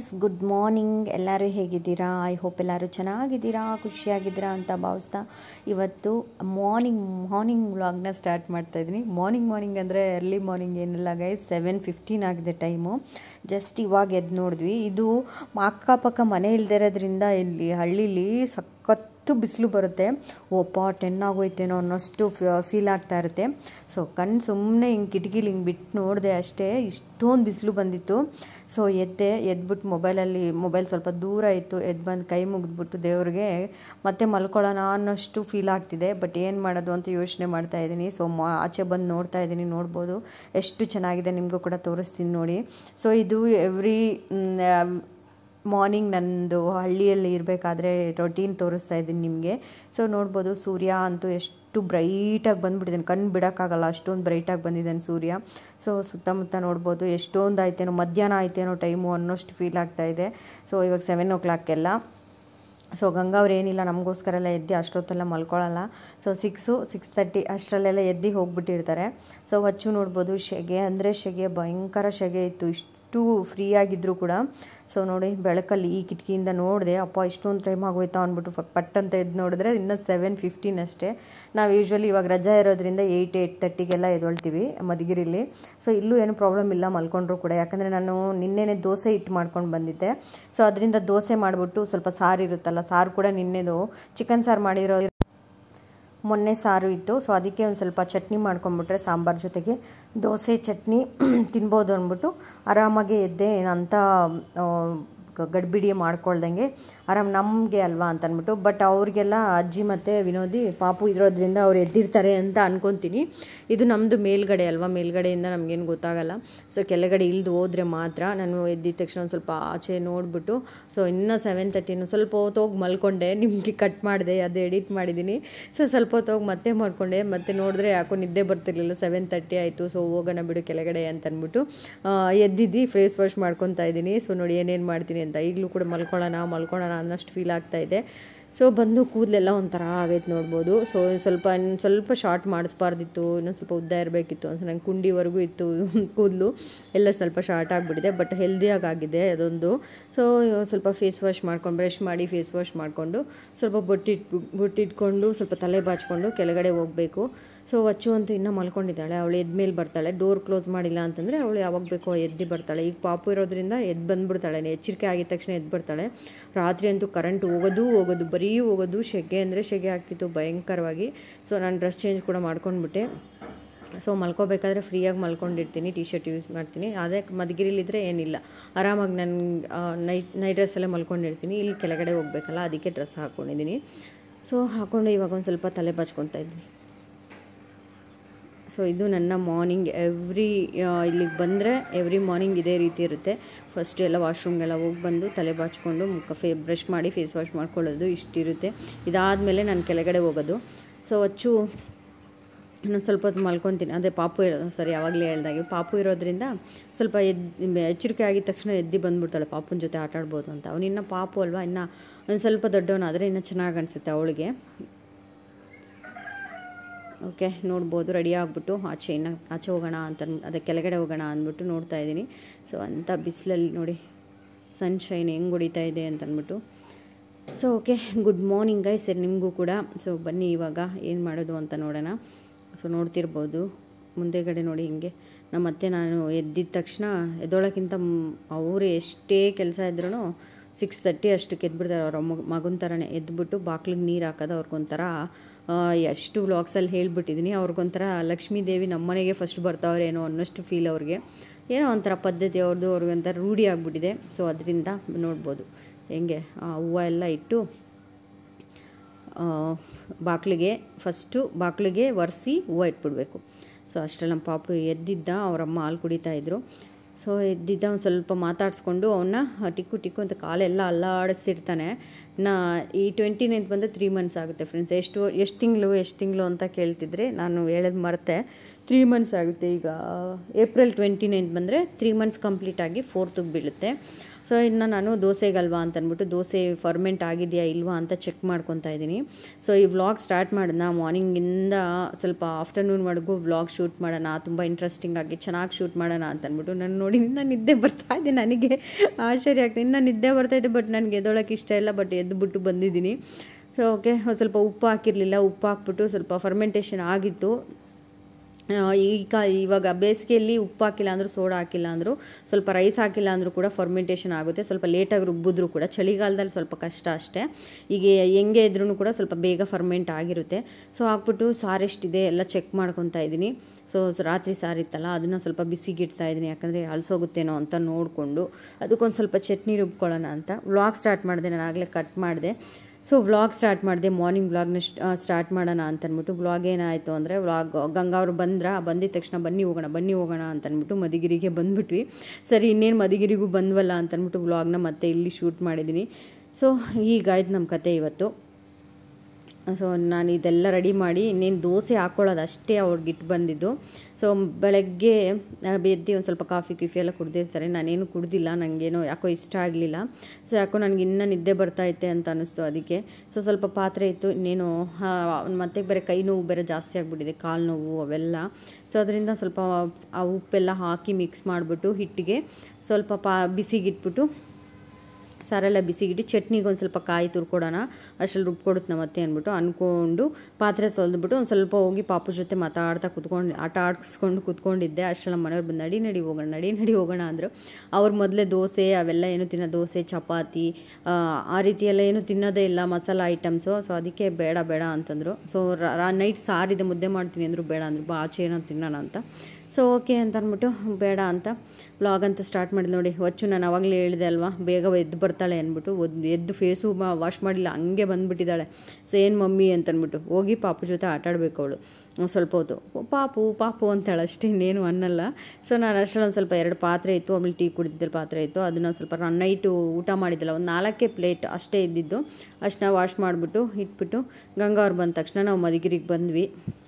good morning ಎಲ್ಲರೂ ಹೇಗಿದ್ದೀರಾ I hope ಎಲ್ಲರೂ ಚೆನ್ನಾಗಿದ್ದೀರಾ ಖುಷಿಯಾಗಿದ್ದೀರಾ ಅಂತ ಭಾವಿಸ್ತಾ ಇವತ್ತು ಮಾರ್ನಿಂಗ್ ಮಾರ್ನಿಂಗ್ ವ್ಲಾಗ್ನ ಸ್ಟಾರ್ಟ್ ಮಾಡ್ತಾ ಇದ್ದೀನಿ ಮಾರ್ನಿಂಗ್ ಮಾರ್ನಿಂಗ್ ಅಂದರೆ ಅರ್ಲಿ ಮಾರ್ನಿಂಗ್ ಏನಿಲ್ಲ ಗೈಸ್ ಸೆವೆನ್ ಫಿಫ್ಟೀನ್ ಆಗಿದೆ ಟೈಮು ಜಸ್ಟ್ ಇವಾಗ ಎದ್ದು ನೋಡಿದ್ವಿ ಇದು ಅಕ್ಕಪಕ್ಕ ಮನೆ ಇಲ್ಲದೆ ಇರೋದ್ರಿಂದ ಇಲ್ಲಿ ಹಳ್ಳೀಲಿ ಸಖತ್ತು ಬಿಸಿಲು ಬರುತ್ತೆ ಓಪ ಟೆನ್ ಆಗೋಯ್ತೇನೋ ಅನ್ನೋಷ್ಟು ಫೀಲ್ ಆಗ್ತಾ ಇರುತ್ತೆ ಸೊ ಕಣ್ಣು ಸುಮ್ಮನೆ ಹಿಂಗೆ ಕಿಟಕಿಲಿ ಹಿಂಗೆ ಬಿಟ್ಟು ನೋಡಿದೆ ಅಷ್ಟೇ ಇಷ್ಟೊಂದು ಬಿಸಿಲು ಬಂದಿತ್ತು ಸೊ ಎದ್ದೆ ಎದ್ಬಿಟ್ಟು ಮೊಬೈಲಲ್ಲಿ ಮೊಬೈಲ್ ಸ್ವಲ್ಪ ದೂರ ಇತ್ತು ಎದ್ದು ಬಂದು ಕೈ ಮುಗಿದ್ಬಿಟ್ಟು ದೇವ್ರಿಗೆ ಮತ್ತೆ ಮಲ್ಕೊಳ್ಳೋಣ ಅನ್ನೋಷ್ಟು ಫೀಲ್ ಆಗ್ತಿದೆ ಬಟ್ ಏನು ಮಾಡೋದು ಅಂತ ಯೋಚನೆ ಮಾಡ್ತಾ ಇದ್ದೀನಿ ಸೊ ಮಾ ಆಚೆ ಬಂದು ನೋಡ್ತಾ ಇದ್ದೀನಿ ನೋಡ್ಬೋದು ಎಷ್ಟು ಚೆನ್ನಾಗಿದೆ ನಿಮಗೂ ಕೂಡ ತೋರಿಸ್ತೀನಿ ನೋಡಿ ಸೊ ಇದು ಎವ್ರಿ ಮಾರ್ನಿಂಗ್ ನಂದು ಹಳ್ಳಿಯಲ್ಲಿ ಇರಬೇಕಾದ್ರೆ ರೊಟೀನ್ ತೋರಿಸ್ತಾ ಇದ್ದೀನಿ ನಿಮಗೆ ಸೊ ನೋಡ್ಬೋದು ಸೂರ್ಯ ಅಂತೂ ಎಷ್ಟು ಬ್ರೈಟಾಗಿ ಬಂದುಬಿಟ್ಟಿದ್ದಾನೆ ಕಣ್ಣು ಬಿಡೋಕ್ಕಾಗಲ್ಲ ಅಷ್ಟೊಂದು ಬ್ರೈಟಾಗಿ ಬಂದಿದ್ದಾನೆ ಸೂರ್ಯ ಸೊ ಸುತ್ತಮುತ್ತ ನೋಡ್ಬೋದು ಎಷ್ಟೊಂದು ಆಯ್ತೇನೋ ಮಧ್ಯಾಹ್ನ ಆಯ್ತೇನೋ ಟೈಮು ಅನ್ನೋಷ್ಟು ಫೀಲ್ ಆಗ್ತಾ ಇದೆ ಸೊ ಇವಾಗ ಸೆವೆನ್ ಓ ಕ್ಲಾಕ್ಗೆಲ್ಲ ಸೊ ಗಂಗಾವ್ರು ಏನಿಲ್ಲ ನಮಗೋಸ್ಕರ ಎಲ್ಲ ಎದ್ದು ಅಷ್ಟೊತ್ತೆಲ್ಲ ಮಲ್ಕೊಳ್ಳಲ್ಲ ಸೊ ಸಿಕ್ಸು ಸಿಕ್ಸ್ ತರ್ಟಿ ಅಷ್ಟರಲ್ಲೆಲ್ಲ ಎದ್ದು ಹೋಗ್ಬಿಟ್ಟಿರ್ತಾರೆ ಸೊ ಹಚ್ಚು ನೋಡ್ಬೋದು ಶೆಗೆ ಅಂದರೆ ಶೆಗೆ ಭಯಂಕರ ಶೆಗೆ ಇತ್ತು ಇಷ್ಟು ಫ್ರೀ ಆಗಿದ್ದರೂ ಕೂಡ ಸೊ ನೋಡಿ ಬೆಳಕಲ್ಲಿ ಈ ಕಿಟಕಿಯಿಂದ ನೋಡಿದೆ ಅಪ್ಪ ಇಷ್ಟೊಂದು ಟೈಮ್ ಆಗೋಯ್ತಾ ಅಂದ್ಬಿಟ್ಟು ಪಟ್ ಅಂತ ಎದ್ದು ನೋಡಿದ್ರೆ ಇನ್ನೂ ಸೆವೆನ್ ಫಿಫ್ಟೀನ್ ಅಷ್ಟೇ ನಾವು ಯೂಶ್ವಲಿ ಇವಾಗ ರಜಾ ಇರೋದ್ರಿಂದ ಏಯ್ಟ್ ಏಯ್ಟ್ ತರ್ಟಿಗೆಲ್ಲ ಎದ್ದೊಳ್ತೀವಿ ಮಧುಗಿರಿಲಿ ಸೊ ಇಲ್ಲೂ ಏನು ಪ್ರಾಬ್ಲಮ್ ಇಲ್ಲ ಮಲ್ಕೊಂಡ್ರು ಕೂಡ ಯಾಕಂದರೆ ನಾನು ನಿನ್ನೆನೆ ದೋಸೆ ಇಟ್ಟು ಮಾಡ್ಕೊಂಡು ಬಂದಿದ್ದೆ ಸೊ ಅದರಿಂದ ದೋಸೆ ಮಾಡಿಬಿಟ್ಟು ಸ್ವಲ್ಪ ಸಾರು ಇರುತ್ತಲ್ಲ ಸಾರು ಕೂಡ ನಿನ್ನೆದು ಚಿಕನ್ ಸಾರು ಮಾಡಿರೋ ಮೊನ್ನೆ ಸಾರು ಇತ್ತು ಸೊ ಅದಕ್ಕೆ ಒಂದು ಸ್ವಲ್ಪ ಚಟ್ನಿ ಮಾಡ್ಕೊಂಬಿಟ್ರೆ ಸಾಂಬಾರು ಜೊತೆಗೆ ದೋಸೆ ಚಟ್ನಿ ತಿನ್ಬೋದು ಅಂದ್ಬಿಟ್ಟು ಆರಾಮಾಗಿ ಎದ್ದೆ ಏನಂತ ಗಡ್ಬಿಡಿ ಮಾಡ್ಕೊಳ್ದಂಗೆ ಆರಾಮ್ ನಮಗೆ ಅಲ್ವಾ ಅಂತ ಅಂದ್ಬಿಟ್ಟು ಬಟ್ ಅವ್ರಿಗೆಲ್ಲ ಅಜ್ಜಿ ಮತ್ತು ವಿನೋದಿ ಪಾಪು ಇರೋದ್ರಿಂದ ಅವ್ರು ಎದ್ದಿರ್ತಾರೆ ಅಂತ ಅನ್ಕೊತೀನಿ ಇದು ನಮ್ಮದು ಮೇಲ್ಗಡೆ ಅಲ್ವಾ ಮೇಲ್ಗಡೆಯಿಂದ ನಮಗೇನು ಗೊತ್ತಾಗಲ್ಲ ಸೊ ಕೆಳಗಡೆ ಇಳ್ದು ಹೋದರೆ ಮಾತ್ರ ನಾನು ಎದ್ದಿದ ತಕ್ಷಣ ಒಂದು ಸ್ವಲ್ಪ ಆಚೆ ನೋಡಿಬಿಟ್ಟು ಸೊ ಇನ್ನೂ ಸೆವೆನ್ ತರ್ಟಿನು ಸ್ವಲ್ಪ ಹೊತ್ತು ಹೋಗಿ ಮಲ್ಕೊಂಡೆ ನಿಮಗೆ ಕಟ್ ಮಾಡಿದೆ ಅದು ಎಡಿಟ್ ಮಾಡಿದ್ದೀನಿ ಸೊ ಸ್ವಲ್ಪ ಹೊತ್ತು ಹೋಗಿ ಮತ್ತೆ ಮಾಡ್ಕೊಂಡೆ ಮತ್ತೆ ನೋಡಿದ್ರೆ ಯಾಕೋ ನಿದ್ದೆ ಬರ್ತಿರ್ಲಿಲ್ಲ ಸೆವೆನ್ ತರ್ಟಿ ಆಯಿತು ಸೊ ಹೋಗೋಣ ಬಿಡು ಕೆಳಗಡೆ ಅಂತ ಅಂದ್ಬಿಟ್ಟು ಎದ್ದಿದ್ದು ಫೇಸ್ ವಾಶ್ ಮಾಡ್ಕೊತಾ ಇದ್ದೀನಿ ಸೊ ನೋಡಿ ಏನೇನು ಮಾಡ್ತೀನಿ ಅಂತ ಈಗಲೂ ಕೂಡ ಮಲ್ಕೊಳ್ಳೋಣ ಮಲ್ಕೊಳ್ಳೋಣ ಅನ್ನೋಷ್ಟು ಫೀಲ್ ಆಗ್ತಾ ಇದೆ ಸೊ ಬಂದು ಕೂದಲೆಲ್ಲ ಒಂಥರ ಆಗೈತೆ ನೋಡ್ಬೋದು ಸೊ ಸ್ವಲ್ಪ ಇನ್ನು ಸ್ವಲ್ಪ ಶಾರ್ಟ್ ಮಾಡಿಸ್ಬಾರ್ದಿತ್ತು ಇನ್ನೊಂದು ಸ್ವಲ್ಪ ಉದ್ದ ಇರಬೇಕಿತ್ತು ಅಂತ ನಂಗೆ ಕುಂಡಿವರೆಗೂ ಇತ್ತು ಕೂದಲು ಎಲ್ಲ ಸ್ವಲ್ಪ ಶಾರ್ಟ್ ಆಗಿಬಿಟ್ಟಿದೆ ಬಟ್ ಹೆಲ್ದಿಯಾಗಿ ಆಗಿದೆ ಅದೊಂದು ಸೊ ಸ್ವಲ್ಪ ಫೇಸ್ ವಾಶ್ ಮಾಡ್ಕೊಂಡು ಬ್ರಷ್ ಮಾಡಿ ಫೇಸ್ ವಾಶ್ ಮಾಡಿಕೊಂಡು ಸ್ವಲ್ಪ ಬೊಟ್ಟಿಟ್ಟು ಬೊಟ್ಟಿಟ್ಕೊಂಡು ಸ್ವಲ್ಪ ತಲೆ ಬಾಚ್ಕೊಂಡು ಕೆಳಗಡೆ ಹೋಗಬೇಕು ಸೊ ಅಚ್ಚು ಅಂತೂ ಇನ್ನೂ ಮಲ್ಕೊಂಡಿದ್ದಾಳೆ ಅವಳು ಎದ್ಮೇಲೆ ಬರ್ತಾಳೆ ಡೋರ್ ಕ್ಲೋಸ್ ಮಾಡಿಲ್ಲ ಅಂತಂದರೆ ಅವಳು ಯಾವಾಗ ಬೇಕೋ ಎದ್ದು ಬರ್ತಾಳೆ ಈಗ ಪಾಪು ಇರೋದ್ರಿಂದ ಎದ್ದು ಬಂದುಬಿಡ್ತಾಳೆ ಎಚ್ಚರಿಕೆ ಆಗಿದ ತಕ್ಷಣ ಎದ್ದು ಬರ್ತಾಳೆ ರಾತ್ರಿ ಅಂತೂ ಕರೆಂಟ್ ಹೋಗೋದು ಹೋಗೋದು ಬರೀ ಹೋಗೋದು ಶೆಗೆ ಅಂದರೆ ಶೆಗೆ ಆಗ್ತಿತ್ತು ಭಯಂಕರವಾಗಿ ಸೊ ನಾನು ಡ್ರೆಸ್ ಚೇಂಜ್ ಕೂಡ ಮಾಡ್ಕೊಂಡ್ಬಿಟ್ಟೆ ಸೊ ಮಲ್ಕೋಬೇಕಾದ್ರೆ ಫ್ರೀಯಾಗಿ ಮಲ್ಕೊಂಡಿರ್ತೀನಿ ಟಿ ಶರ್ಟ್ ಯೂಸ್ ಮಾಡ್ತೀನಿ ಅದೇ ಮಧುಗಿರಿಲಿದ್ರೆ ಏನಿಲ್ಲ ಆರಾಮಾಗಿ ನಾನು ನೈಟ್ ನೈಟ್ ಡ್ರೆಸ್ಸಲ್ಲೇ ಮಲ್ಕೊಂಡಿರ್ತೀನಿ ಇಲ್ಲಿ ಕೆಳಗಡೆ ಹೋಗ್ಬೇಕಲ್ಲ ಅದಕ್ಕೆ ಡ್ರೆಸ್ ಹಾಕ್ಕೊಂಡಿದ್ದೀನಿ ಸೊ ಹಾಕ್ಕೊಂಡು ಇವಾಗ ಒಂದು ಸ್ವಲ್ಪ ತಲೆ ಬಾಚ್ಕೊತಾ ಇದ್ದೀನಿ ಸೊ ಇದು ನನ್ನ ಮಾರ್ನಿಂಗ್ ಎವ್ರಿ ಇಲ್ಲಿಗೆ ಬಂದರೆ ಎವ್ರಿ ಮಾರ್ನಿಂಗ್ ಇದೇ ರೀತಿ ಇರುತ್ತೆ ಫಸ್ಟ್ ಎಲ್ಲ ವಾಶ್ರೂಮ್ಗೆಲ್ಲ ಹೋಗಿ ಬಂದು ತಲೆ ಬಾಚ್ಕೊಂಡು ಮುಖ ಫೇ ಬ್ರಷ್ ಮಾಡಿ ಫೇಸ್ ವಾಶ್ ಮಾಡ್ಕೊಳ್ಳೋದು ಇಷ್ಟಿರುತ್ತೆ ಇದಾದಮೇಲೆ ನಾನು ಕೆಳಗಡೆ ಹೋಗೋದು ಸೊ ಅಚ್ಚು ಇನ್ನೊಂದು ಸ್ವಲ್ಪ ಹೊತ್ತು ಮಲ್ಕೊತೀನಿ ಅದೇ ಪಾಪು ಸರಿ ಯಾವಾಗಲೇ ಹೇಳ್ದಾಗೆ ಪಾಪು ಇರೋದ್ರಿಂದ ಸ್ವಲ್ಪ ಎದ್ದು ಎಚ್ಚರಿಕೆ ಆಗಿದ ತಕ್ಷಣ ಎದ್ದು ಬಂದುಬಿಡ್ತಾಳೆ ಪಾಪುನ ಜೊತೆ ಆಟ ಆಡ್ಬೋದು ಅಂತ ಅವನಿನ್ನ ಪಾಪು ಅಲ್ವಾ ಇನ್ನು ಒಂದು ಸ್ವಲ್ಪ ದೊಡ್ಡವನಾದರೆ ಇನ್ನೂ ಚೆನ್ನಾಗಿ ಅನಿಸುತ್ತೆ ಅವಳಿಗೆ ಓಕೆ ನೋಡ್ಬೋದು ರೆಡಿ ಆಗಿಬಿಟ್ಟು ಆಚೆ ಇನ್ನು ಆಚೆ ಹೋಗೋಣ ಅಂತ ಅದೇ ಕೆಳಗಡೆ ಹೋಗೋಣ ಅಂದ್ಬಿಟ್ಟು ನೋಡ್ತಾ ಇದ್ದೀನಿ ಸೊ ಅಂಥ ಬಿಸಿಲಲ್ಲಿ ನೋಡಿ ಸನ್ಶೈನ್ ಹೆಂಗೆ ಹೊಡಿತಾ ಇದೆ ಅಂತ ಅಂದ್ಬಿಟ್ಟು so okay good morning guys ನಿಮಗೂ ಕೂಡ ಸೊ ಬನ್ನಿ ಇವಾಗ ಏನು ಮಾಡೋದು ಅಂತ ನೋಡೋಣ ಸೊ ನೋಡ್ತಿರ್ಬೋದು ಮುಂದೆಗಡೆ ನೋಡಿ ಹಿಂಗೆ ನಮ್ಮ ಅತ್ತೆ ನಾನು ಎದ್ದಿದ ತಕ್ಷಣ ಎದ್ದೋಳಕ್ಕಿಂತ ಅವರು ಎಷ್ಟೇ ಕೆಲಸ ಇದ್ರೂ ಸಿಕ್ಸ್ ತರ್ಟಿ ಅಷ್ಟಕ್ಕೆ ಎದ್ಬಿಡ್ತಾರೆ ಅವ್ರ ಮಗನ ಥರನೇ ಎದ್ಬಿಟ್ಟು ಬಾಕ್ಲಿಗೆ ನೀರು ಹಾಕೋದು ಅವ್ರಿಗೊಂಥರ ಎಷ್ಟು ವ್ಲಾಗ್ಸಲ್ಲಿ ಹೇಳ್ಬಿಟ್ಟಿದ್ದೀನಿ ಅವ್ರಿಗೊಂಥರ ಲಕ್ಷ್ಮೀ ದೇವಿ ನಮ್ಮನೆಗೆ ಫಸ್ಟ್ ಬರ್ತಾವ್ರೇನೋ ಅನ್ನೋಷ್ಟು ಫೀಲ್ ಅವ್ರಿಗೆ ಏನೋ ಒಂಥರ ಪದ್ಧತಿ ಅವ್ರದ್ದು ಅವ್ರಿಗೊಂಥರ ರೂಢಿ ಆಗಿಬಿಟ್ಟಿದೆ ಸೊ ಅದರಿಂದ ನೋಡ್ಬೋದು ಹೆಂಗೆ ಹೂವು ಎಲ್ಲ ಇಟ್ಟು ಬಾಕ್ಲಿಗೆ ಫಸ್ಟು ಬಾಕ್ಲಿಗೆ ಒರೆಸಿ ಹೂವು ಇಟ್ಬಿಡ್ಬೇಕು ಸೊ ಅಷ್ಟರಲ್ಲಿ ನಮ್ಮ ಪಾಪು ಎದ್ದಿದ್ದ ಅವರಮ್ಮ ಹಾಲು ಕುಡಿತಾಯಿದ್ರು ಸೊ ಎದ್ದಿದ್ದ ಒಂದು ಸ್ವಲ್ಪ ಮಾತಾಡಿಸ್ಕೊಂಡು ಅವನ್ನ ಟಿಕ್ಕು ಟಿಕ್ಕು ಅಂತ ಕಾಲೆಲ್ಲ ಅಲ್ಲಾಡಿಸ್ತಿರ್ತಾನೆ ನಾ ಈ ಟ್ವೆಂಟಿ ನೈನ್ತ್ ಬಂದರೆ ತ್ರೀ ಮಂತ್ಸ್ ಆಗುತ್ತೆ ಫ್ರೆಂಡ್ಸ್ ಎಷ್ಟು ಎಷ್ಟು ತಿಂಗಳು ಎಷ್ಟು ತಿಂಗಳು ಅಂತ ಕೇಳ್ತಿದ್ರೆ ನಾನು ಹೇಳೋದು ಮರೆತೆ ತ್ರೀ ಮಂತ್ಸ್ ಆಗುತ್ತೆ ಈಗ ಏಪ್ರಿಲ್ ಟ್ವೆಂಟಿ ನೈನ್ತ್ ಬಂದರೆ ತ್ರೀ ಮಂತ್ಸ್ ಕಂಪ್ಲೀಟ್ ಆಗಿ ಫೋರ್ತಿಗೆ ಬೀಳುತ್ತೆ ಸೊ ಇನ್ನು ನಾನು ದೋಸೆಗಲ್ವಾ ಅಂತ ಅಂದ್ಬಿಟ್ಟು ದೋಸೆ ಫರ್ಮೆಂಟ್ ಆಗಿದೆಯಾ ಇಲ್ವಾ ಅಂತ ಚೆಕ್ ಮಾಡ್ಕೊತಾ ಇದ್ದೀನಿ ಸೊ ಈ ವ್ಲಾಗ್ ಸ್ಟಾರ್ಟ್ ಮಾಡೋಣ ಮಾರ್ನಿಂಗಿಂದ ಸ್ವಲ್ಪ ಆಫ್ಟರ್ನೂನ್ವರೆಗೂ ವ್ಲಾಗ್ ಶೂಟ್ ಮಾಡೋಣ ತುಂಬ ಇಂಟ್ರೆಸ್ಟಿಂಗ್ ಆಗಿ ಚೆನ್ನಾಗಿ ಶೂಟ್ ಮಾಡೋಣ ಅಂತ ಅಂದ್ಬಿಟ್ಟು ನಾನು ನೋಡಿ ನಾನು ನಿದ್ದೆ ಬರ್ತಾ ಇದೆ ನನಗೆ ಆಶ್ಚರ್ಯ ಆಗ್ತದೆ ಇನ್ನು ನಿದ್ದೆ ಬರ್ತಾ ಇದೆ ಬಟ್ ನನಗೆ ಎದ್ದೊಳಕ್ಕೆ ಇಷ್ಟ ಇಲ್ಲ ಬಟ್ ಎದ್ದುಬಿಟ್ಟು ಬಂದಿದ್ದೀನಿ ಸೊ ಓಕೆ ಸ್ವಲ್ಪ ಉಪ್ಪು ಹಾಕಿರಲಿಲ್ಲ ಉಪ್ಪು ಹಾಕ್ಬಿಟ್ಟು ಸ್ವಲ್ಪ ಫರ್ಮೆಂಟೇಷನ್ ಆಗಿತ್ತು ಈಗ ಇವಾಗ ಬೇಸಿಗೆಯಲ್ಲಿ ಉಪ್ಪು ಹಾಕಿಲ್ಲ ಅಂದರೂ ಸೋಡಾ ಹಾಕಿಲ್ಲ ಅಂದರೂ ಸ್ವಲ್ಪ ರೈಸ್ ಹಾಕಿಲ್ಲ ಅಂದರೂ ಕೂಡ ಫರ್ಮೆಂಟೇಷನ್ ಆಗುತ್ತೆ ಸ್ವಲ್ಪ ಲೇಟಾಗಿ ರುಬ್ಬಿದ್ರೂ ಕೂಡ ಚಳಿಗಾಲದಲ್ಲಿ ಸ್ವಲ್ಪ ಕಷ್ಟ ಅಷ್ಟೇ ಈಗ ಹೆಂಗೆ ಇದ್ರೂ ಕೂಡ ಸ್ವಲ್ಪ ಬೇಗ ಫರ್ಮೆಂಟ್ ಆಗಿರುತ್ತೆ ಸೊ ಹಾಕ್ಬಿಟ್ಟು ಸಾರು ಎಷ್ಟಿದೆ ಎಲ್ಲ ಚೆಕ್ ಮಾಡ್ಕೊತಾ ಇದ್ದೀನಿ ಸೊ ರಾತ್ರಿ ಸಾರಿತ್ತಲ್ಲ ಅದನ್ನು ಸ್ವಲ್ಪ ಬಿಸಿಗೆ ಇಡ್ತಾ ಇದ್ದೀನಿ ಯಾಕಂದರೆ ಅಲ್ಸೋಗುತ್ತೇನೋ ಅಂತ ನೋಡಿಕೊಂಡು ಅದಕ್ಕೊಂದು ಸ್ವಲ್ಪ ಚಟ್ನಿ ರುಬ್ಕೊಳ್ಳೋಣ ಅಂತ ವ್ಲಾಗ್ ಸ್ಟಾರ್ಟ್ ಮಾಡಿದೆ ನಾನು ಆಗಲೇ ಕಟ್ ಮಾಡಿದೆ ಸೊ ವ್ಲಾಗ್ ಸ್ಟಾರ್ಟ್ ಮಾಡಿದೆ ಮಾರ್ನಿಂಗ್ ವ್ಲಾಗ್ನ ಸ್ಟಾರ್ಟ್ ಮಾಡೋಣ ಅಂತ ಅಂದ್ಬಿಟ್ಟು ವ್ಲಾಗ್ ಏನಾಯಿತು ಅಂದರೆ ವ್ಲಾಗ್ ಗಂಗಾ ಅವರು ಬಂದ್ರ ಬಂದಿದ ತಕ್ಷಣ ಬನ್ನಿ ಹೋಗೋಣ ಬನ್ನಿ ಹೋಗೋಣ ಅಂತ ಅಂದ್ಬಿಟ್ಟು ಮದಿಗಿರಿಗೆ ಬಂದ್ಬಿಟ್ವಿ ಸರಿ ಇನ್ನೇನು ಮದಿಗಿರಿಗೂ ಬಂದ್ವಲ್ಲ ಅಂತ ಅಂದ್ಬಿಟ್ಟು ವ್ಲಾಗ್ನ ಮತ್ತೆ ಇಲ್ಲಿ ಶೂಟ್ ಮಾಡಿದ್ದೀನಿ ಸೊ ಹೀಗಾಯ್ತು ನಮ್ಮ ಕತೆ ಇವತ್ತು ಸೊ ನಾನು ಇದೆಲ್ಲ ರೆಡಿ ಮಾಡಿ ಇನ್ನೇನು ದೋಸೆ ಹಾಕ್ಕೊಳ್ಳೋದು ಅಷ್ಟೇ ಅವ್ರಿಗೆ ಇಟ್ಟು ಬಂದಿದ್ದು ಸೊ ಬೆಳಗ್ಗೆ ಎದ್ದು ಒಂದು ಸ್ವಲ್ಪ ಕಾಫಿ ಕಿಫಿ ಎಲ್ಲ ಕುಡ್ದಿರ್ತಾರೆ ನಾನೇನು ಕುಡ್ದಿಲ್ಲ ನನಗೇನೋ ಯಾಕೋ ಇಷ್ಟ ಆಗಲಿಲ್ಲ ಸೊ ಯಾಕೋ ನನಗೆ ಇನ್ನೂ ನಿದ್ದೆ ಬರ್ತಾಯಿತ್ತೆ ಅಂತ ಅನ್ನಿಸ್ತು ಅದಕ್ಕೆ ಸೊ ಸ್ವಲ್ಪ ಪಾತ್ರೆ ಇತ್ತು ಇನ್ನೇನು ಮತ್ತೆ ಬೇರೆ ಕೈ ನೋವು ಬೇರೆ ಜಾಸ್ತಿ ಆಗಿಬಿಟ್ಟಿದೆ ಕಾಲು ನೋವು ಅವೆಲ್ಲ ಸೊ ಅದರಿಂದ ಸ್ವಲ್ಪ ಆ ಉಪ್ಪೆಲ್ಲ ಹಾಕಿ ಮಿಕ್ಸ್ ಮಾಡಿಬಿಟ್ಟು ಹಿಟ್ಟಿಗೆ ಸ್ವಲ್ಪ ಪಾ ಬಿಸಿಗಿಟ್ಬಿಟ್ಟು ಸಾರೆಲ್ಲ ಬಿಸಿಗಿಟ್ಟು ಚಟ್ನಿಗೆ ಒಂದು ಸ್ವಲ್ಪ ಕಾಯಿ ತುರ್ಕೊಡೋಣ ಅಷ್ಟರಲ್ಲಿ ರುಬ್ಕೊಡುತ್ತೆ ಮತ್ತೆ ಅಂದ್ಬಿಟ್ಟು ಅಂದ್ಕೊಂಡು ಪಾತ್ರೆ ತೊಳೆದ್ಬಿಟ್ಟು ಒಂದು ಸ್ವಲ್ಪ ಹೋಗಿ ಪಾಪು ಜೊತೆ ಮಾತಾಡ್ತಾ ಕುತ್ಕೊಂಡು ಆಟ ಆಡಿಸ್ಕೊಂಡು ಕುತ್ಕೊಂಡಿದ್ದೆ ಅಷ್ಟರಲ್ಲಿ ನಮ್ಮ ಮನೆಯವ್ರು ಬಂದು ನಡಿ ನಡಿ ಹೋಗೋಣ ನಡಿ ನಡಿ ಹೋಗೋಣ ಅಂದರು ಅವ್ರು ಮೊದಲೇ ದೋಸೆ ಅವೆಲ್ಲ ಏನು ತಿನ್ನೋ ದೋಸೆ ಚಪಾತಿ ಆ ರೀತಿ ಎಲ್ಲ ಏನು ತಿನ್ನೋದೇ ಇಲ್ಲ ಮಸಾಲ ಐಟಮ್ಸು ಸೊ ಅದಕ್ಕೆ ಬೇಡ ಬೇಡ ಅಂತಂದರು ಸೊ ನೈಟ್ ಸಾರಿದೆ ಮುದ್ದೆ ಮಾಡ್ತೀನಿ ಅಂದರು ಬೇಡ ಅಂದರು ಬಾ ಆಚೆ ಏನೋ ತಿನ್ನೋಣ ಅಂತ ಸೊ ಓಕೆ ಅಂತ ಅಂದ್ಬಿಟ್ಟು ಬೇಡ ಅಂತ ವ್ಲಾಗ್ ಅಂತೂ ಸ್ಟಾರ್ಟ್ ಮಾಡಿದ್ ನೋಡಿ ಹೊಚ್ಚು ನಾನು ಅವಾಗಲೇ ಹೇಳಿದೆ ಅಲ್ವಾ ಬೇಗ ಎದ್ದು ಬರ್ತಾಳೆ ಅಂದ್ಬಿಟ್ಟು ಒಂದು ಎದ್ದು ಫೇಸು ವಾಶ್ ಮಾಡಿಲ್ಲ ಹಂಗೆ ಬಂದುಬಿಟ್ಟಿದ್ದಾಳೆ ಸೊ ಏನು ಮಮ್ಮಿ ಅಂತ ಅಂದ್ಬಿಟ್ಟು ಹೋಗಿ ಪಾಪು ಜೊತೆ ಆಟ ಆಡಬೇಕು ಅವಳು ಸ್ವಲ್ಪ ಹೊತ್ತು ಪಾಪು ಪಾಪು ಅಂತಾಳೆ ಅಷ್ಟೇ ಇನ್ನೇನು ಅನ್ನಲ್ಲ ಸೊ ನಾನು ಅಷ್ಟರಲ್ಲಿ ಒಂದು ಸ್ವಲ್ಪ ಎರಡು ಪಾತ್ರೆ ಇತ್ತು ಆಮೇಲೆ ಟೀ ಕುಡಿದಿದ್ದ ಪಾತ್ರೆ ಇತ್ತು ಅದನ್ನು ಸ್ವಲ್ಪ ನೈಟು ಊಟ ಮಾಡಿದ್ದಿಲ್ಲ ಒಂದು ನಾಲ್ಕೇ ಪ್ಲೇಟ್ ಅಷ್ಟೇ ಇದ್ದಿದ್ದು ಅಷ್ಟನ್ನ ವಾಶ್ ಮಾಡಿಬಿಟ್ಟು ಇಟ್ಬಿಟ್ಟು ಗಂಗಾ ಅವ್ರು ಬಂದ ತಕ್ಷಣ ನಾವು ಮಧುಗಿರಿಗೆ ಬಂದ್ವಿ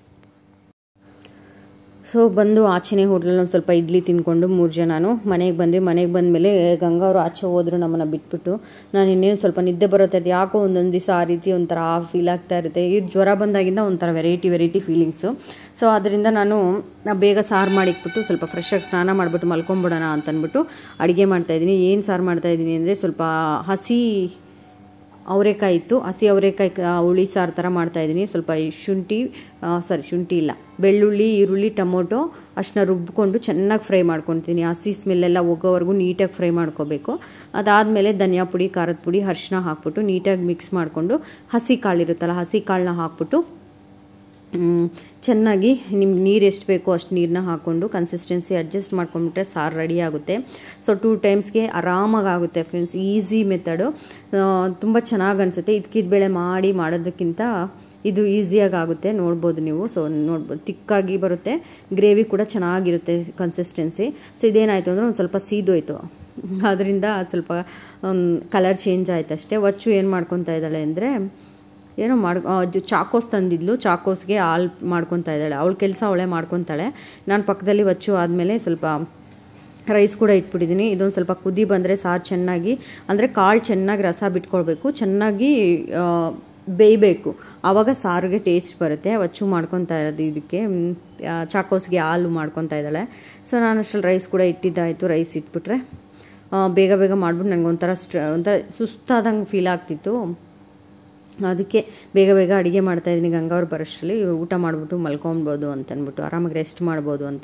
ಸೊ ಬಂದು ಆಚೆನೇ ಹೋಟ್ಲಲ್ಲಿ ಒಂದು ಸ್ವಲ್ಪ ಇಡ್ಲಿ ತಿನ್ಕೊಂಡು ಮೂರು ಜನನು ಮನೆಗೆ ಬಂದ್ವಿ ಮನೆಗೆ ಬಂದಮೇಲೆ ಗಂಗಾ ಅವರು ಆಚೆ ಹೋದ್ರು ನಮ್ಮನ್ನು ಬಿಟ್ಬಿಟ್ಟು ನಾನು ಇನ್ನೇನು ಸ್ವಲ್ಪ ನಿದ್ದೆ ಬರುತ್ತೆ ಅದು ಯಾಕೋ ಒಂದೊಂದು ದಿವಸ ಆ ರೀತಿ ಒಂಥರ ಫೀಲ್ ಆಗ್ತಾ ಇರುತ್ತೆ ಈ ಜ್ವರ ಬಂದಾಗಿಂದ ಒಂಥರ ವೆರೈಟಿ ವೆರೈಟಿ ಫೀಲಿಂಗ್ಸು ಸೊ ಅದರಿಂದ ನಾನು ಬೇಗ ಸಾರು ಮಾಡಿಕ್ಬಿಟ್ಟು ಸ್ವಲ್ಪ ಫ್ರೆಶಾಗಿ ಸ್ನಾನ ಮಾಡಿಬಿಟ್ಟು ಮಲ್ಕೊಂಬಿಡೋಣ ಅಂತಂದ್ಬಿಟ್ಟು ಅಡುಗೆ ಮಾಡ್ತಾಯಿದ್ದೀನಿ ಏನು ಸಾರು ಮಾಡ್ತಾಯಿದ್ದೀನಿ ಅಂದರೆ ಸ್ವಲ್ಪ ಹಸಿ ಅವರೆಕಾಯಿ ಇತ್ತು ಹಸಿ ಅವರೆಕಾಯಿ ಹುಳಿ ಸಾರು ಥರ ಮಾಡ್ತಾಯಿದ್ದೀನಿ ಸ್ವಲ್ಪ ಶುಂಠಿ ಸಾರಿ ಶುಂಠಿ ಇಲ್ಲ ಬೆಳ್ಳುಳ್ಳಿ ಈರುಳ್ಳಿ ಟೊಮೊಟೊ ಅಷ್ಟನ್ನ ರುಬ್ಕೊಂಡು ಚೆನ್ನಾಗಿ ಫ್ರೈ ಮಾಡ್ಕೊತೀನಿ ಹಸಿ ಸ್ಮೆಲ್ಲೆಲ್ಲ ಹೋಗೋವರೆಗೂ ನೀಟಾಗಿ ಫ್ರೈ ಮಾಡ್ಕೋಬೇಕು ಅದಾದಮೇಲೆ ಧನಿಯಾ ಪುಡಿ ಖಾರದ ಪುಡಿ ಅರಿಶಿನ ಹಾಕ್ಬಿಟ್ಟು ನೀಟಾಗಿ ಮಿಕ್ಸ್ ಮಾಡಿಕೊಂಡು ಹಸಿ ಕಾಳಿರುತ್ತಲ್ಲ ಹಸಿ ಕಾಳನ್ನ ಹಾಕ್ಬಿಟ್ಟು ಚೆನ್ನಾಗಿ ನಿಮ್ಗೆ ನೀರು ಎಷ್ಟು ಬೇಕೋ ಅಷ್ಟು ನೀರನ್ನ ಹಾಕ್ಕೊಂಡು ಕನ್ಸಿಸ್ಟೆನ್ಸಿ ಅಡ್ಜಸ್ಟ್ ಮಾಡ್ಕೊಂಡ್ಬಿಟ್ರೆ ಸಾರು ರೆಡಿ ಆಗುತ್ತೆ ಸೊ ಟೂ ಟೈಮ್ಸ್ಗೆ ಆರಾಮಾಗಿ ಆಗುತ್ತೆ ಫ್ರೆಂಡ್ಸ್ ಈಸಿ ಮೆಥಡು ತುಂಬ ಚೆನ್ನಾಗಿ ಅನಿಸುತ್ತೆ ಇದಕ್ಕಿದ ಬೇಳೆ ಮಾಡಿ ಮಾಡೋದಕ್ಕಿಂತ ಇದು ಈಸಿಯಾಗಿ ಆಗುತ್ತೆ ನೋಡ್ಬೋದು ನೀವು ಸೊ ನೋಡ್ಬೋದು ತಿಕ್ಕಾಗಿ ಬರುತ್ತೆ ಗ್ರೇವಿ ಕೂಡ ಚೆನ್ನಾಗಿರುತ್ತೆ ಕನ್ಸಿಸ್ಟೆನ್ಸಿ ಸೊ ಇದೇನಾಯಿತು ಅಂದರೆ ಒಂದು ಸ್ವಲ್ಪ ಸೀದೋಯ್ತು ಅದರಿಂದ ಸ್ವಲ್ಪ ಕಲರ್ ಚೇಂಜ್ ಆಯ್ತು ಅಷ್ಟೇ ಒಚ್ಚು ಏನು ಮಾಡ್ಕೊತಾ ಇದ್ದಾಳೆ ಅಂದರೆ ಏನೋ ಮಾಡ್ ಅದು ಚಾಕೋಸ್ ತಂದಿದ್ಲು ಚಾಕೋಸ್ಗೆ ಹಾಲು ಮಾಡ್ಕೊತಾ ಇದ್ದಾಳೆ ಅವಳ ಕೆಲಸ ಅವಳೇ ಮಾಡ್ಕೊತಾಳೆ ನಾನು ಪಕ್ಕದಲ್ಲಿ ಒಚ್ಚು ಆದಮೇಲೆ ಸ್ವಲ್ಪ ರೈಸ್ ಕೂಡ ಇಟ್ಬಿಟ್ಟಿದ್ದೀನಿ ಇದೊಂದು ಸ್ವಲ್ಪ ಕುದಿ ಬಂದರೆ ಸಾರು ಚೆನ್ನಾಗಿ ಅಂದರೆ ಕಾಳು ಚೆನ್ನಾಗಿ ರಸ ಬಿಟ್ಕೊಳ್ಬೇಕು ಚೆನ್ನಾಗಿ ಬೇಯಬೇಕು ಆವಾಗ ಸಾರಿಗೆ ಟೇಸ್ಟ್ ಬರುತ್ತೆ ಒಚ್ಚು ಮಾಡ್ಕೊತಾ ಇರೋದು ಇದಕ್ಕೆ ಚಾಕೋಸ್ಗೆ ಹಾಲು ಮಾಡ್ಕೊತಾ ಇದ್ದಾಳೆ ಸೊ ನಾನು ಅಷ್ಟರಲ್ಲಿ ರೈಸ್ ಕೂಡ ಇಟ್ಟಿದ್ದಾಯಿತು ರೈಸ್ ಇಟ್ಬಿಟ್ರೆ ಬೇಗ ಬೇಗ ಮಾಡ್ಬಿಟ್ಟು ನನಗೆ ಒಂಥರ ಸ್ಟ್ರ ಒಂಥರ ಸುಸ್ತಾದಂಗೆ ಫೀಲ್ ಆಗ್ತಿತ್ತು ಅದಕ್ಕೆ ಬೇಗ ಬೇಗ ಅಡುಗೆ ಮಾಡ್ತಾಯಿದ್ದೀನಿ ಗಂಗಾವ್ರು ಬರೋಷ್ಟರಲ್ಲಿ ಊಟ ಮಾಡಿಬಿಟ್ಟು ಮಲ್ಕೊಬೋದು ಅಂತ ಅಂದ್ಬಿಟ್ಟು ಆರಾಮಾಗಿ ರೆಸ್ಟ್ ಮಾಡ್ಬೋದು ಅಂತ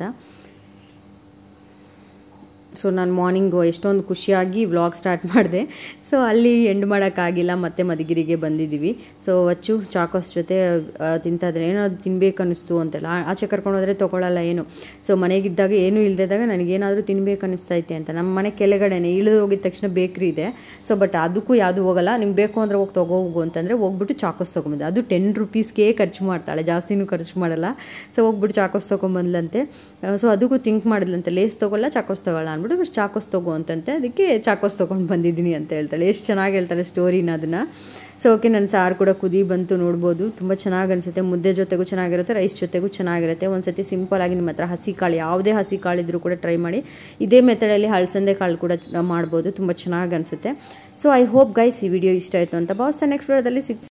ಸೊ ನಾನು ಮಾರ್ನಿಂಗು ಎಷ್ಟೊಂದು ಖುಷಿಯಾಗಿ ವ್ಲಾಗ್ ಸ್ಟಾರ್ಟ್ ಮಾಡಿದೆ ಸೊ ಅಲ್ಲಿ ಎಂಡ್ ಮಾಡೋಕ್ಕಾಗಿಲ್ಲ ಮತ್ತೆ ಮಧುಗಿರಿಗೆ ಬಂದಿದ್ದೀವಿ ಸೊ ಅಚ್ಚು ಚಾಕೋಸ್ ಜೊತೆ ತಿಂತಾಯಿದ್ರೆ ಏನೋ ಅದು ತಿನ್ಬೇಕು ಅನ್ನಿಸ್ತು ಅಂತೆಲ್ಲ ಆಚೆ ಕರ್ಕೊಂಡು ಹೋದರೆ ತೊಗೊಳ್ಳಲ್ಲ ಏನು ಸೊ ಮನೆಗಿದ್ದಾಗ ಏನೂ ಇಲ್ಲದಿದ್ದಾಗ ನನಗೇನಾದರೂ ತಿನ್ಬೇಕು ಅನ್ನಿಸ್ತೈತೆ ಅಂತ ನಮ್ಮ ಮನೆ ಕೆಳಗಡೆನೆ ಇಳಿದು ಹೋಗಿದ ತಕ್ಷಣ ಬೇಕ್ರಿ ಇದೆ ಸೊ ಬಟ್ ಅದಕ್ಕೂ ಯಾವುದು ಹೋಗಲ್ಲ ನಿಮ್ಗೆ ಬೇಕು ಅಂದರೆ ಹೋಗಿ ತೊಗೋ ಹೋಗು ಅಂತಂದರೆ ಹೋಗ್ಬಿಟ್ಟು ಚಾಕೋಸ್ ತೊಗೊಂಬಂದೆ ಅದು ಟೆನ್ ರುಪೀಸ್ಗೆ ಖರ್ಚು ಮಾಡ್ತಾಳೆ ಜಾಸ್ತಿನೂ ಖರ್ಚು ಮಾಡಲ್ಲ ಸೊ ಹೋಗ್ಬಿಟ್ಟು ಚಾಕೋಸ್ ತೊಗೊಂಬಂದ್ಲಂತೆ ಸೊ ಅದಕ್ಕೂ ಥಿಂಕ್ ಮಾಡಿದ್ಲಂತೆ ಲೇಸ್ ತೊಗೊಲ್ಲ ಚಾಕೋಸ್ ತೊಗೊಳ್ಳ ಅಂದ್ಬಿಟ್ಟು ಅಂದ್ಬಿಟ್ಟು ಚಾಕೋಸ್ ತಗೋ ಅಂತಂತೆ ಅದಕ್ಕೆ ಚಾಕೋಸ್ ತೊಗೊಂಡು ಬಂದಿದ್ದೀನಿ ಅಂತ ಹೇಳ್ತಾಳೆ ಎಷ್ಟು ಚೆನ್ನಾಗಿ ಹೇಳ್ತಾಳೆ ಸ್ಟೋರಿನ ಅದನ್ನು ಸೊ ಓಕೆ ನನ್ನ ಸಾರು ಕೂಡ ಕುದಿ ಬಂತು ನೋಡ್ಬೋದು ತುಂಬ ಚೆನ್ನಾಗಿ ಅನಿಸುತ್ತೆ ಮುದ್ದೆ ಜೊತೆಗೂ ಚೆನ್ನಾಗಿರುತ್ತೆ ರೈಸ್ ಜೊತೆಗೂ ಚೆನ್ನಾಗಿರುತ್ತೆ ಒಂದ್ಸತಿ ಸಿಂಪಲ್ ಆಗಿ ನಿಮ್ಮ ಹತ್ರ ಹಸಿ ಕಾಳು ಯಾವುದೇ ಹಸಿ ಕಾಳು ಇದ್ರೂ ಕೂಡ ಟ್ರೈ ಮಾಡಿ ಇದೇ ಮೆಥಡಲ್ಲಿ ಹಳಸಂದೆ ಕಾಳು ಕೂಡ ಮಾಡ್ಬೋದು ತುಂಬ ಚೆನ್ನಾಗಿ ಅನಿಸುತ್ತೆ ಸೊ ಐ ಹೋಪ್ ಗೈಸ್ ಈ ವಿಡಿಯೋ ಇಷ್ಟ ಆಯಿತು ಅಂತ ಭಾವಿಸ್ತಾ ನೆಕ್ಸ್ಟ್ ವಿಡಿಯೋದಲ್ಲಿ ಸಿಕ್ಸ್